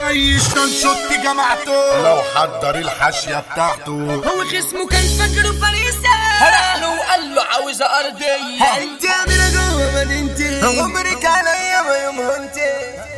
اي شوت جماعته لو حضر الحاشيه بتاعته هو خصمه كان فاكره فريسة راح له وقال له عاوز ارضيه انت عامله جوه مدينتي عمرك عليا ما يوم هنتي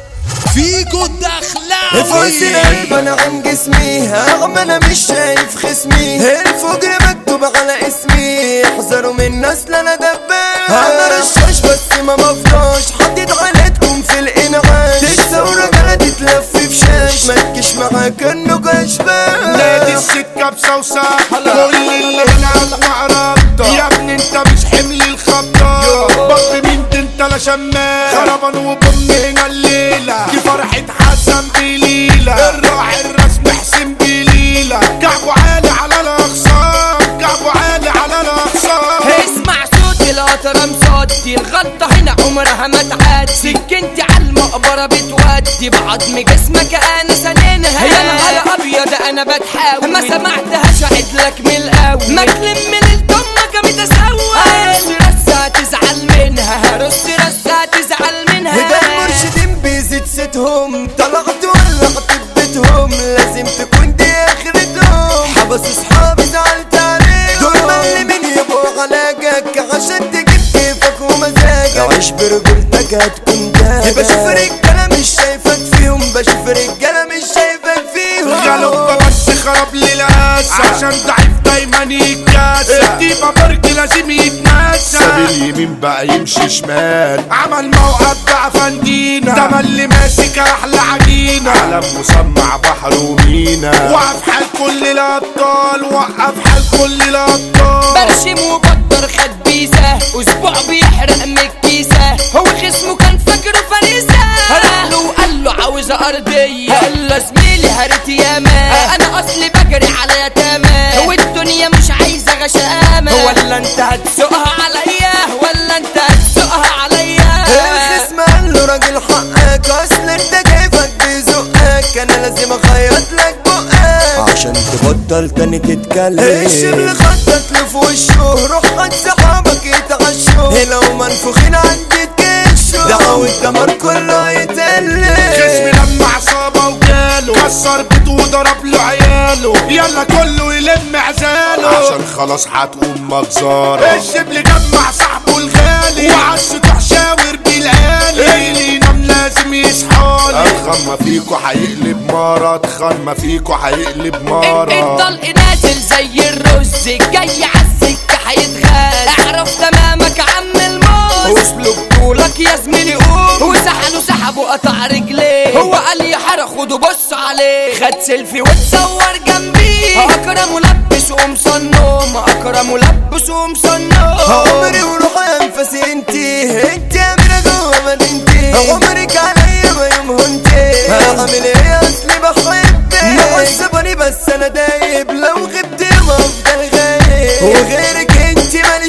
فيكو الدخلاوي فوزي القلب انا عن جسمي رغم انا مش شايف خصمي الفجر مكتوب على اسمي احذروا من نسل انا دباب انا رشاش بس ما بفضاش حطيت عليكم في الانعاش الثورة جاية تتلف في شاش ما تجيش معاك انه اشباح نادي السكه بسوسه كل اللي هنا اطلع رابطه يا ابني انت مش حمل الخبطه بط مين ده انت لا شمال خربان وبم هنا الليله دي فرحه حسن بليله الراعي الرسم حسين بليله كعبه عالي على الاخصام كعبه عالي على الاخصام اسمع صوت القطر مصدي الغلطة هنا عمرها ما تعدي سكنتي على المقبرة بتودي بعظم جسمك انا سنينها يا نهار ابيض انا بتحاول ما سمعتهاش اعد لك من الاول ما تلم من الدمك متسول هرص رصة تزعل منها هرص رصة تزعل ده منها المرشدين بيزيد ستهم طلعت ولعت ببيتهم لازم تكون دي اخرتهم حبس اصحابي زعلت عليهم دول معلمين يبقوا علاجك عشان تجيب كيفك ومزاجك عيش برجولتك هتكون ده بشوف رجاله مش شايفك فيهم بشوف رجاله مش شايفك فيهم غلب بس خرب لي الاسى عشان ضعيف دايما يتكاسى الديبة برج لازم يتناسى ساب اليمين بقى يمشي شمال عمل موقف بقى فندينا ده اللي ماسك احلى عجينة علم مسمع بحر ومينا وقف حال كل الابطال وقف حال كل الابطال برشم وبطر خد بيسة اسبوع بيحرق من الكيسة هو خصمه كان فاكره فريسة راح له وقال له عاوز ارضية قال له زميلي هرت ياما انا اصلي بجري على يتامى والدنيا مش عايزة غشامة ولا انت هتسوقها عليا ولا انت هتسوقها عليا الخصم قال له راجل حقك اصل انت كيفك بيزقك انا لازم اخيط لك بقك عشان تبطل تاني تتكلم الشبل خطط له في وشه روح خد صحابك يتعشوا لو منفوخين عندي تكشوا دعوا الدمر كله يتقلب خصمي لما عصابة وجاله كسر بيته وضرب له عياله يلا كله يلم عزاله عشان خلاص هتقوم مجزارة الشبل جمع صاحبه الغالي وعالسطح شاور بالعالي اللي ينام لازم يصحالي اتخن ما فيكو هيقلب مرة اتخن ما فيكو هيقلب مرة الطلق نازل زي الرز جاي عالسكة هيتغاز اعرف تمامك عم الموز وصلوا بطولك يا زميلي قوم وسحلوا سحبوا قطع رجليه هو قال لي حرق خدوا بص عليه خد سيلفي وتصور جنبي اكرم ولبس ومصنم اكرم ولبس ومصنم عمري وروح انفسي انتي انتي اميرة جوه مدينتي عمرك عليا ما يوم هنتي هعمل ايه اصلي بحبك معصبني بس انا دايب لو غبت ما افضل غايب وغيرك انتي ماليش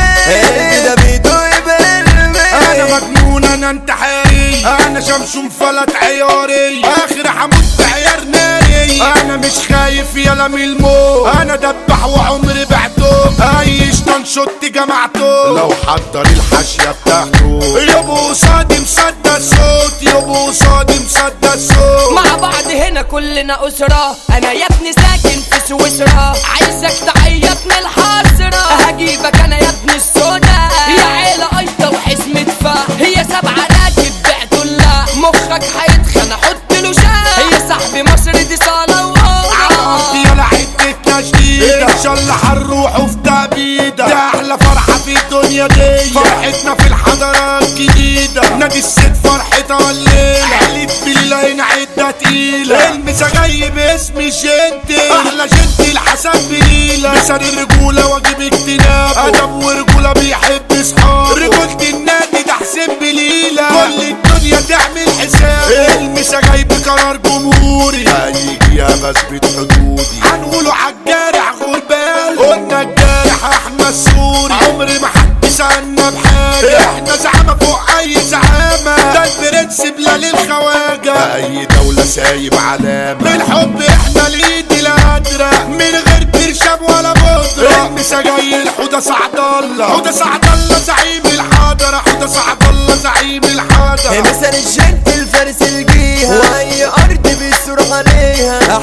حبايب ده بيدو يبقى انا مجنون انا انتحاري انا شمشون فلت عياري اخر حمود بعيار ناري انا مش خايف يلا من الموت انا دبح وعمري بعته اي شطن شط جمعته لو حضر الحاشيه بتاعته يابو قصادي مصدى الصوت يابو قصادي مصدى الصوت مع بعض هنا كلنا أسرة أنا يا ابني ساكن في سويسرا عايزك تعيط من الحسرة هجيبك أنا يا ابني السودا يا عيلة قيطة وحزمة فا هي سبعة راكب بعدلة مخك هيتخن أحط له شاه هي صاحبي مصر دي صالة عملت وأوضة يلا عدتنا جديدة ان شاء الله هنروحوا في تأبيدة ده احلى فرحة في الدنيا دي فرحتنا في الحضارة الجديدة نادي الست فرحتها الليلة حليف بالله إن عدة تقيلة المسا جاي باسم جنتي احلى جنتي الحسن بليلة مثال الرجولة واجب اجتناب ادب ورجولة بيحب صحابه رجولة النادي ده حسين بليلة كل الدنيا تعمل حساب المسا جاي بقرار جمهوري هيجي يا بثبت حدودي هنقوله عالجارح غربال قلنا الجارح احنا السوري عمري ما حد سألنا بحاجة احنا زعامة فوق اي زعامة ده البرنس بلال الخواجة اي دولة سايب علامة الحب احنا الايد القادرة من غير برشام ولا بودرة المسا جاي الحودة سعد الله حودة سعد الله زعيم الحاضرة حودة سعد الله زعيم الحاضرة مثل الجنت الفارس الجيهة واي ارض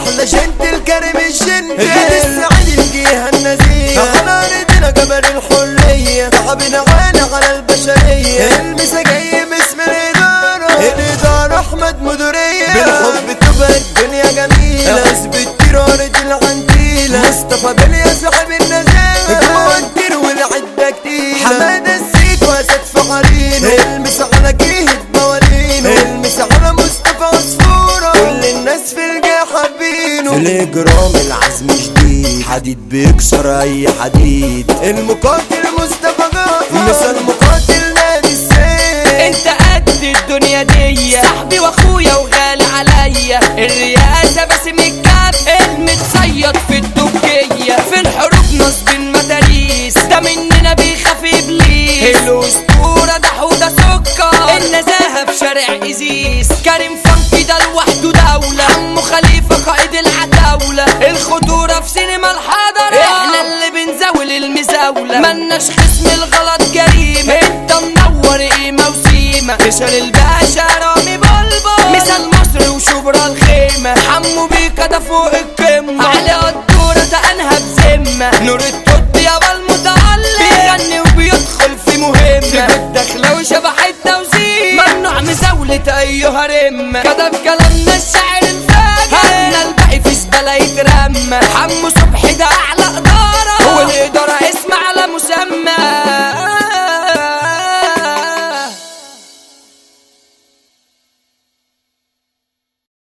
احلى جنت الكريم الجنت غير السعيد الجهه النزيه على ردنا جبل الحريه تعبنا عينا على البشريه المسا جاي باسم الاداره الاداره احمد مديريه بالحب تبقى الدنيا جميله اثبت تيرارة العنتيله مصطفى بليا صاحب النزاهه الموتر والعده كتيره حماده السيد واسد فقرينه المس على جهه موالينه المس على مصطفى عصفوره كل الناس في الجاه حابينه في الاجرام العزم شديد حديد بيكسر اي حديد المقاتل مصطفى غافر مثل مقاتل نادي السيف انت قد الدنيا دي صاحبي واخويا وغالي عليا الرئاسة باسم الكف المتصيد في الدكية في الحروب نصب المداريس ده مننا بيخاف ابليس الاسطورة ده حوده سكر النزاهة في شارع ازيس كريم فانكي ده لوحده دولة عمو خليفة قائد العتاولة الخطورة في سينما الحضرة احنا اللي بنزاول المزاولة ملناش خصم الغلط جريمة انت منور قيمة وسيمة مثال الباشا رامي بلبل مثال مصر وشبرا الخيمة حمو بيكا ده فوق القمة على الدورة ده انهى بذمة نور التوت يابا المتعلم بيغني وبيدخل في مهمة في الدخلة وشبح التوزيع ممنوع مزاولة ايها رمة كتب كلامنا الشاعر الفاجر هنا الباقي في زبالة يترمى حمو صبحي ده اعلى